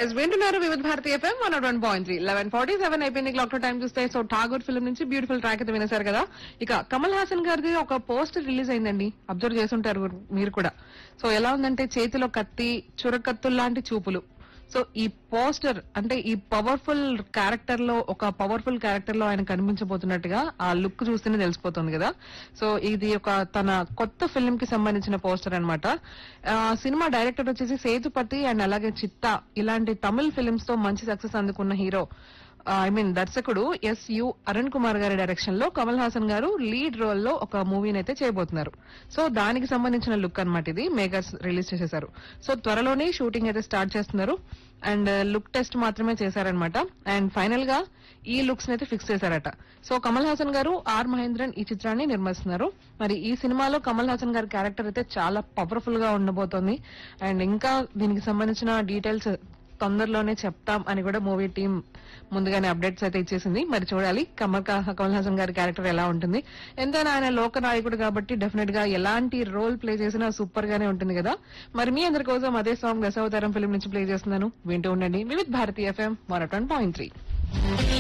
yes వింటున్నారు Vividha Bharati FM one one point three eleven forty seven అయిపోయింది clock time చూస్తే so Tagore film నుంచి beautiful track అయితే వినేశారు కదా ఇక కమల్ హాసన్ గారిది ఒక పోస్టర్ రిలీజ్ అయిందండి అబ్జర్వ్ చేసుంటారు మీరు కూడా సో ఎలా ఉందంటే చేతిలో కత్తి చురకత్తులు లాంటి చూపులు సో ఈ పోస్టర్ అంటే ఈ పవర్ఫుల్ క్యారెక్టర్ లో ఒక పవర్ఫుల్ క్యారెక్టర్ లో ఆయన కనిపించబోతున్నట్టుగా ఆ లుక్ చూస్తేనే తెలిసిపోతుంది కదా సో ఇది ఒక తన కొత్త ఫిల్మ్ కి సంబంధించిన పోస్టర్ అనమాట సినిమా డైరెక్టర్ వచ్చేసి సేతుపతి అండ్ అలాగే చిత్తా ఇలాంటి తమిళ్ ఫిల్మ్స్ తో మంచి సక్సెస్ అందుకున్న హీరో ఐ మీన్ దర్శకుడు ఎస్ యు అరుణ్ కుమార్ గారి డైరెక్షన్ లో కమల్ హాసన్ గారు లీడ్ రోల్ లో ఒక మూవీని అయితే చేయబోతున్నారు సో దానికి సంబంధించిన లుక్ అన్నమాట ఇది మేకర్స్ రిలీజ్ చేసేశారు సో త్వరలోనే షూటింగ్ అయితే స్టార్ట్ చేస్తున్నారు అండ్ లుక్ టెస్ట్ మాత్రమే చేశారనమాట అండ్ ఫైనల్ గా ఈ లుక్స్ అయితే ఫిక్స్ చేశారట సో కమల్ హాసన్ గారు ఆర్ మహేంద్రన్ ఈ చిత్రాన్ని నిర్మిస్తున్నారు మరి ఈ సినిమాలో కమల్ హాసన్ గారి క్యారెక్టర్ అయితే చాలా పవర్ఫుల్ గా ఉండబోతోంది అండ్ ఇంకా దీనికి సంబంధించిన డీటెయిల్స్ తొందరలోనే చెప్తాం అని కూడా మూవీ టీం ముందుగానే అప్డేట్స్ అయితే ఇచ్చేసింది మరి చూడాలి కమల్ కా- కమల్ హాసన్ గారి క్యారెక్టర్ ఎలా ఉంటుంది ఎంతైనా ఆయన లోక నాయకుడు కాబట్టి డెఫినెట్ గా ఎలాంటి రోల్ ప్లే చేసినా సూపర్ గానే ఉంటుంది కదా మరి మీ అందరి కోసం అదే సాంగ్ దశావతారం ఫిల్మ్ నుంచి ప్లే చేస్తున్నాను వింటూ ఉండండి Vividh Bharati FM one point three